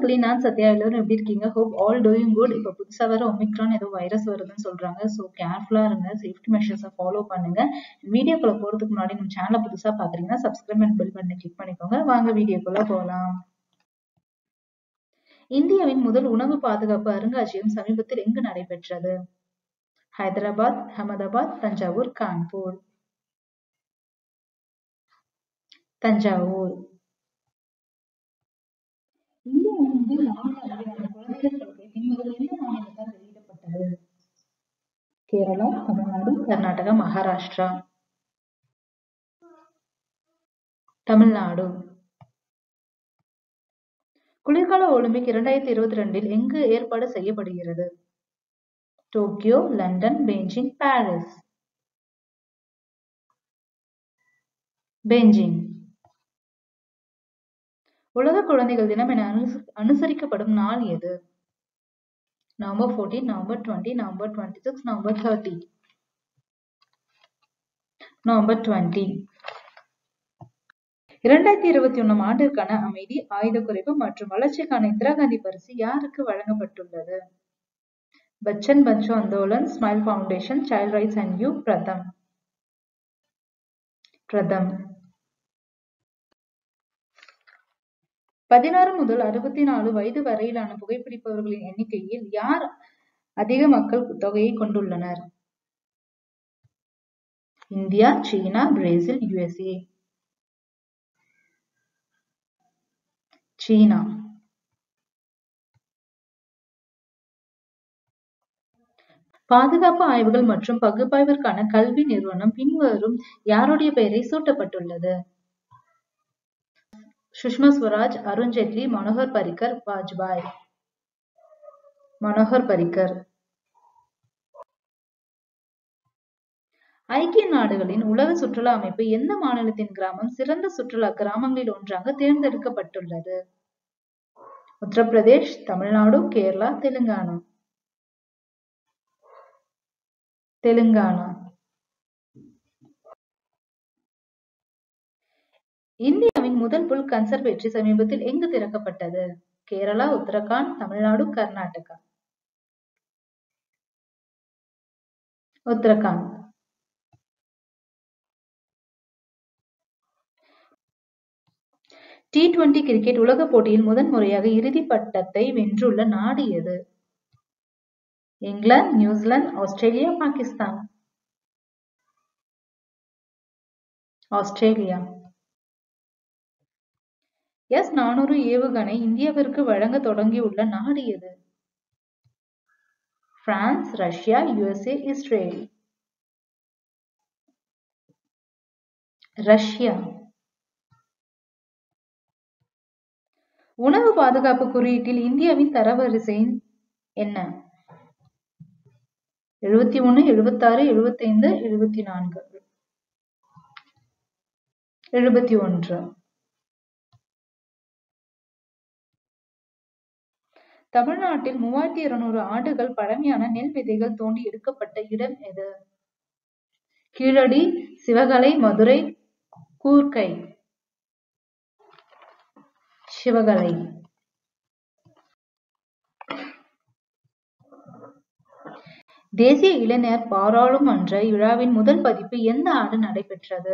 மக்களே நான் சத்யா எல்லாரும் எப்படி இருக்கீங்க ஹோப் ஆல் டூயிங் குட் இப்போ புதுசா வேற ஒமிக்ரான் ஏதோ வைரஸ் வருதுன்னு சொல்றாங்க ஸோ கேர்ஃபுல்லா இருங்க சேஃப்டி மெஷர்ஸை ஃபாலோ பண்ணுங்க வீடியோக்குள்ள போறதுக்கு முன்னாடி நம்ம சேனலை புதுசா பாக்குறீங்கன்னா சப்ஸ்கிரைப் அண்ட் பெல் பட்டனை கிளிக் பண்ணிக்கோங்க வாங்க வீடியோக்குள்ள போகலாம் இந்தியாவின் முதல் உணவு பாதுகாப்பு அருங்காட்சியகம் சமீபத்தில் எங்கு நடைபெற்றது ஹைதராபாத் அகமதாபாத் தஞ்சாவூர் கான்பூர் தஞ்சாவூர் இந்தியாவின் முதல் மாநில அளவிலான குழந்தைகள் கொள்கை பின்வரும் எந்த மாநிலத்தால் வெளியிடப்பட்டது கேரளா தமிழ்நாடு கர்நாடகா மகாராஷ்டிரா தமிழ்நாடு குளிர்கால ஒலிம்பிக் இரண்டாயிரத்தி இருபத்தி ரெண்டில் எங்கு ஏற்பாடு செய்யப்படுகிறது Tokyo London Beijing Paris Beijing உலக குழந்தைகள் தினம் என அனுச- அனுசரிக்கப்படும் நாள் எது November fourteen November twenty November twenty six November thirty November twenty இரண்டாயிரத்தி இருபத்தி ஒண்ணாம் ஆண்டிற்கான அமைதி ஆயுத குறைப்பு மற்றும் வளர்ச்சிக்கான இந்திரா காந்தி பரிசு யாருக்கு வழங்கப்பட்டுள்ளது Bachpan Bachao Andolan smile foundation child rights and you Pratham Pratham பதினாறு முதல் அறுபத்தி நாலு வயது வரையிலான புகைப்பிடிப்பவர்களின் எண்ணிக்கையில் யார் அதிக மக்கள் தொகையை கொண்டுள்ளனர் இந்தியா சீனா பிரேசில் யுஎஸ்ஏ சீனா பாதுகாப்பு ஆய்வுகள் மற்றும் பகுப்பாய்விற்கான கல்வி நிறுவனம் பின்வரும் யாருடைய பெயரை சூட்டப்பட்டுள்ளது சுஷ்மா ஸ்வராஜ் அருண் ஜேட்லி மனோகர் பரிக்கர் வாஜ்பாய் மனோகர் பரிக்கர் ஐக்கிய நாடுகளின் உலக சுற்றுலா அமைப்பு எந்த மாநிலத்தின் கிராமம் சிறந்த சுற்றுலா கிராமங்களில் ஒன்றாக தேர்ந்தெடுக்கப்பட்டுள்ளது உத்தரப்பிரதேஷ் தமிழ்நாடு கேரளா தெலுங்கானா தெலுங்கானா இந்தியாவின் முதல் புல் கன்சர்வேட்டரி சமீபத்தில் எங்கு திறக்கப்பட்டது Kerala Uttarakhand Tamil Nadu Karnataka Uttarakhand T twenty cricket உலகப் போட்டியில் முதன் முறையாக இறுதிப் பட்டத்தை வென்றுள்ள நாடு எது England New Zealand Australia Pakistan Australia S நானூறு ஏவுகணை இந்தியாவிற்கு வழங்க தொடங்கியுள்ள நாடு எது France Russia USA Israel Russia உணவு பாதுகாப்பு குறியீட்டில் இந்தியாவின் தரவரிசை என்ன எழுபத்தி ஒண்ணு எழுபத்தாறு எழுபத்தைந்து எழுபத்தி நான்கு எழுபத்தி ஒன்று தமிழ்நாட்டில் மூவாயிரத்தி இருநூறு ஆண்டுகள் பழமையான நெல் விதைகள் தோண்டி எடுக்கப்பட்ட இடம் எது கீழடி சிவகலை மதுரை கூர்க்கை சிவகலை தேசிய இளைஞர் பாராளுமன்ற விழாவின் முதல் பதிப்பு எந்த ஆண்டு நடைபெற்றது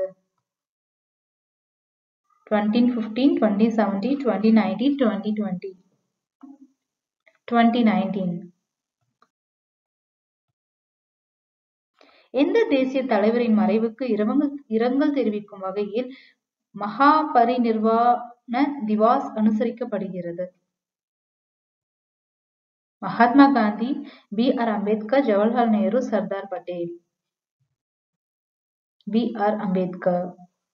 2015 2017 2019 2020 2019 எந்த தேசிய தலைவரின் மறைவுக்கு இரங்கல் இரங்கல் தெரிவிக்கும் வகையில் மகாபரிநிர்வாண திவாஸ் அனுசரிக்கப்படுகிறது Mahatma Gandhi B R Ambedkar Jawaharlal Nehru Sardar Patel B R Ambedkar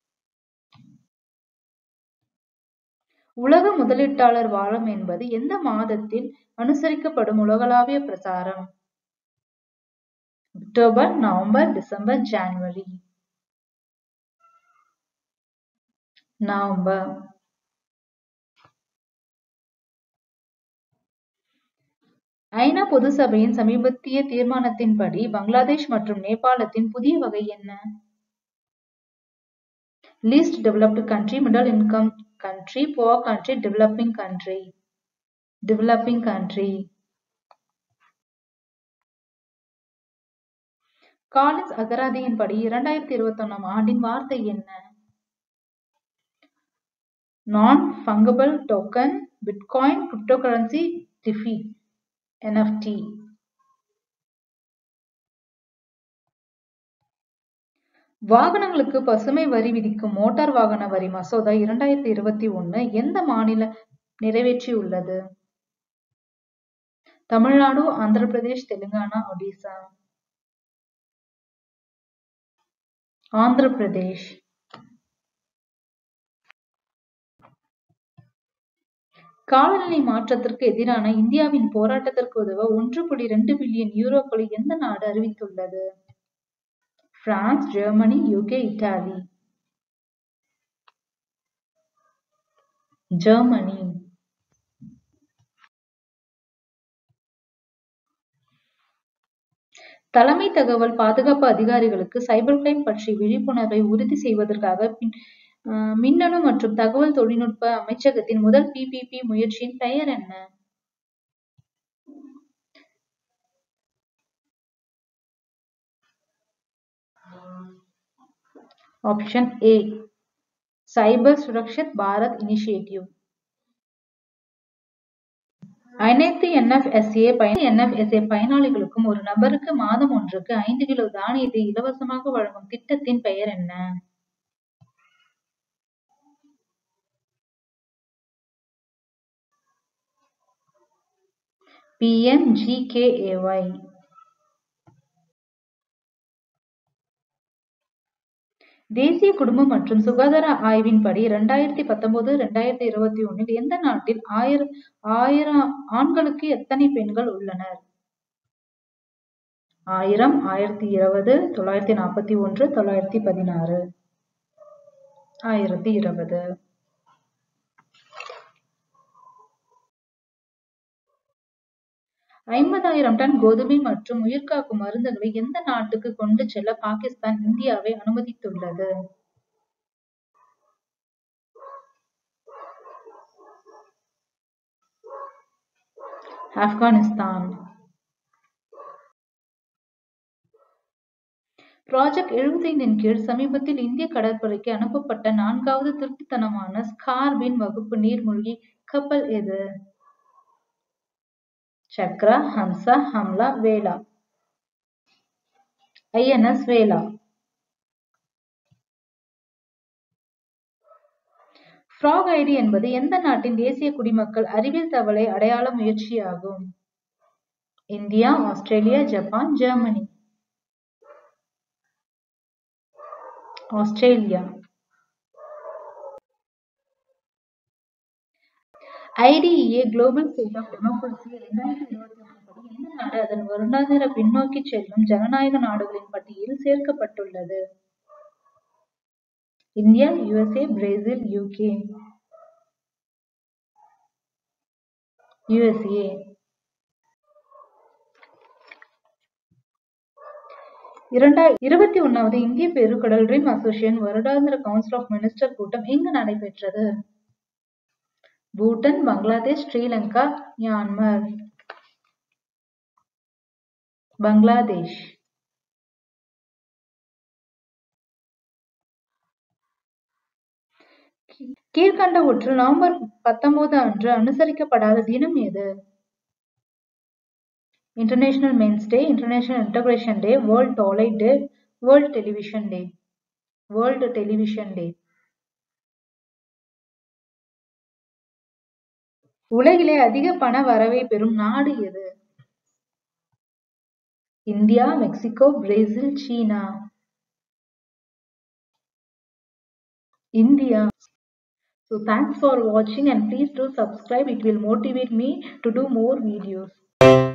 உலக முதலீட்டாளர் வாரம் என்பது எந்த மாதத்தில் அனுசரிக்கப்படும் உலகளாவிய பிரசாரம் அக்டோபர் நவம்பர் டிசம்பர் ஜனவரி நவம்பர் ஐநா பொது சபையின் சமீபத்திய தீர்மானத்தின்படி பங்களாதேஷ் மற்றும் நேபாளத்தின் புதிய வகை என்ன least developed country middle income country poor country developing country developing country Collins அகராதியின்படி இரண்டாயிரத்தி இருபத்தி ஒன்னாம் ஆண்டின் வார்த்தை என்ன non fungible token bitcoin cryptocurrency DeFi NFT வாகனங்களுக்கு பசுமை வரி விதிக்கும் மோட்டார் வாகன வரி மசோதா இரண்டாயிரத்தி இருபத்தி ஒன்னு எந்த மாநில நிறைவேற்றியுள்ளது தமிழ்நாடு ஆந்திர பிரதேஷ் தெலுங்கானா ஒடிசா ஆந்திர பிரதேஷ் காலநிலை மாற்றத்திற்கு எதிரான இந்தியாவின் போராட்டத்திற்கு உதவ ஒன்று புள்ளி ரெண்டு பில்லியன் யூரோக்களை எந்த நாடு அறிவித்துள்ளது France Germany UK Italy Germany தலைமை தகவல் பாதுகாப்பு அதிகாரிகளுக்கு சைபர் கிரைம் பற்றி விழிப்புணர்வை உறுதி செய்வதற்காக பின் மின்னணு மற்றும் தகவல் தொழில்நுட்ப அமைச்சகத்தின் முதல் பிபிபி முயற்சியின் பெயர் என்ன option A cyber Surakshit Bharat initiative அனைத்து என்எஃப்எஸ்ஏ பயன் என்எஃப்எஸ்ஏ பயனாளிகளுக்கும் ஒரு நபருக்கு மாதம் ஒன்றுக்கு ஐந்து கிலோ தானியத்தை இலவசமாக வழங்கும் திட்டத்தின் பெயர் என்ன பிஎம்ஜிகேஏஒய் தேசிய குடும்ப மற்றும் சுகாதார ஆய்வின்படி இரண்டாயிரத்தி பத்தொன்பது இரண்டாயிரத்தி இருபத்தி ஒன்னில் எந்த நாட்டில் ஆயிரம் ஆயிரம் ஆண்களுக்கு எத்தனை பெண்கள் உள்ளனர் ஆயிரம் ஆயிரத்தி இருபது தொள்ளாயிரத்தி நாற்பத்தி ஒன்று தொள்ளாயிரத்தி பதினாறு ஆயிரத்தி இருபது ஐம்பதாயிரம் டன் கோதுமை மற்றும் உயிர்காக்கும் மருந்துகளை எந்த நாட்டுக்கு கொண்டு செல்ல பாகிஸ்தான் இந்தியாவை அனுமதித்துள்ளது ஆப்கானிஸ்தான் ப்ராஜெக்ட் எழுபத்தைந்தின் கீழ் சமீபத்தில் இந்திய கடற்படைக்கு அனுப்பப்பட்ட நான்காவது திருட்டுத்தனமான ஸ்கார்பின் வகுப்பு நீர்மூழ்கி கப்பல் எது சக்ரா ஹம்சா ஹம்லா வேலா ஐஎன்எஸ் வேலா ஃப்ராக் ஐடி என்பது எந்த நாட்டின் தேசிய குடிமக்கள் அறிவியல் தகவலை அடையாள முயற்சியாகும் India Australia Japan Germany Australia IDEA global state of democracy இரண்டாயிரத்தி இருபத்தி ஒன்று படி எந்த நாடு அதன் வருடாந்திர பின்னோக்கி செல்லும் ஜனநாயக நாடுகளின் பட்டியலில் சேர்க்கப்பட்டுள்ளது India USA Brazil UK USA இரண்டாய் இருபத்தி ஒன்னாவது இந்திய பெருங்கடல் ரிம் அசோசியேஷன் வருடாந்திர கவுன்சில் ஆஃப் மினிஸ்டர் கூட்டம் எங்கு நடைபெற்றது பூட்டன் பங்களாதேஷ் ஸ்ரீலங்கா மியான்மர் பங்களாதேஷ் கீழ்கண்டவற்றுள் நவம்பர் பத்தொன்பது அன்று அனுசரிக்கப்படாத தினம் எது international men's day international integration day world toilet day world television day world television day உலகிலே அதிக பண வரவை பெறும் நாடு எது இந்தியா மெக்சிகோ பிரேசில் சீனா India. So thanks for watching and please do subscribe. It will motivate me to do more videos.